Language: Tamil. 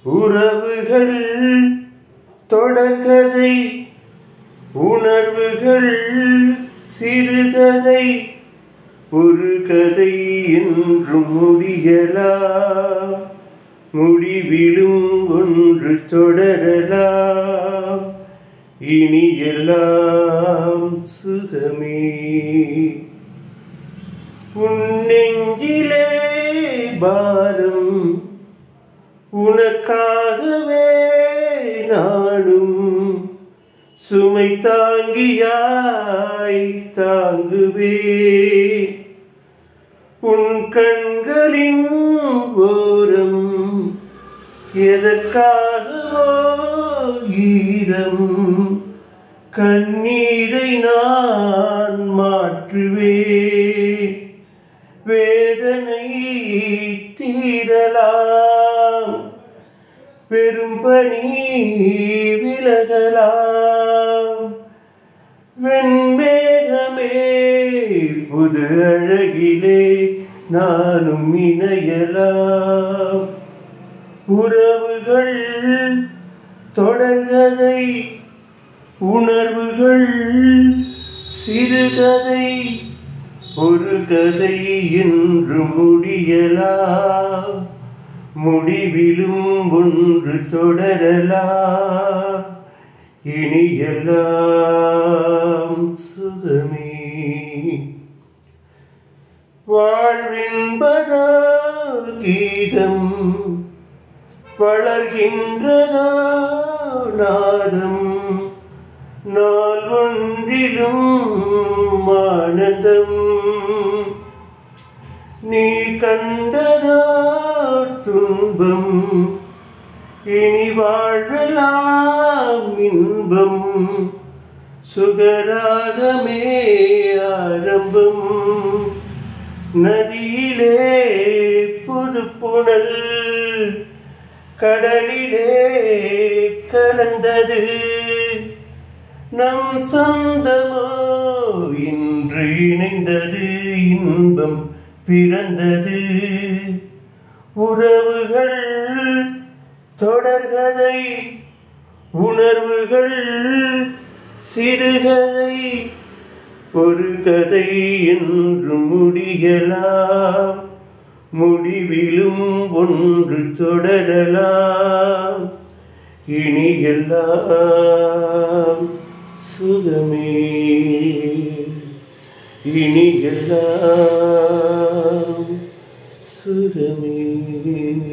உறவுகள் தொடர்கதை உணர்வுகள் சிறுகதை ஒரு கதை என்றும் முடியலாம் முடிவிலும் ஒன்று தொடரலாம் இனி எல்லாம் சுகமே உன் நெஞ்சிலே பாரம் உனக்காகவே நானும் சுமை தாங்கியாய் தாங்குவே உன் கண்களின் ஓரம் எதற்காகவோ ஈரம் கண்ணீரை நான் மாற்றுவேன் வேதனை தீரலாம் பெரும் பணி விலகலாம் வெண்மேகமே புது அழகிலே நானும் இணையலாம் உறவுகள் தொடர்கதை உணர்வுகள் சிறுகதை ஒரு கதை என்று முடியலாம் முடிவிலும் ஒன்று தொடரலாம் இனி எல்லாம் சுகமே வாழ்வின்பதா கீதம் வளர்கின்றதா நாதம் நாள் ஒன்றிலும் ஆனந்தம் நீ கண்டதா துன்பம் இனி வாழ்வெல்லாம் இன்பம் சுகராகமே ஆரம்பம் நதியிலே புது புனல் கடலிலே கலந்தது நம் சொந்தமோ இன்று இணைந்தது இன்பம் பிறந்தது உறவுகள் தொடர்கதை உணர்வுகள் சிறுகதை ஒரு கதை என்று முடியலாம் முடிவிலும் ஒன்று தொடரலாம் இனி எல்லாம் சுகமே இனி எல்லாம் சுகமே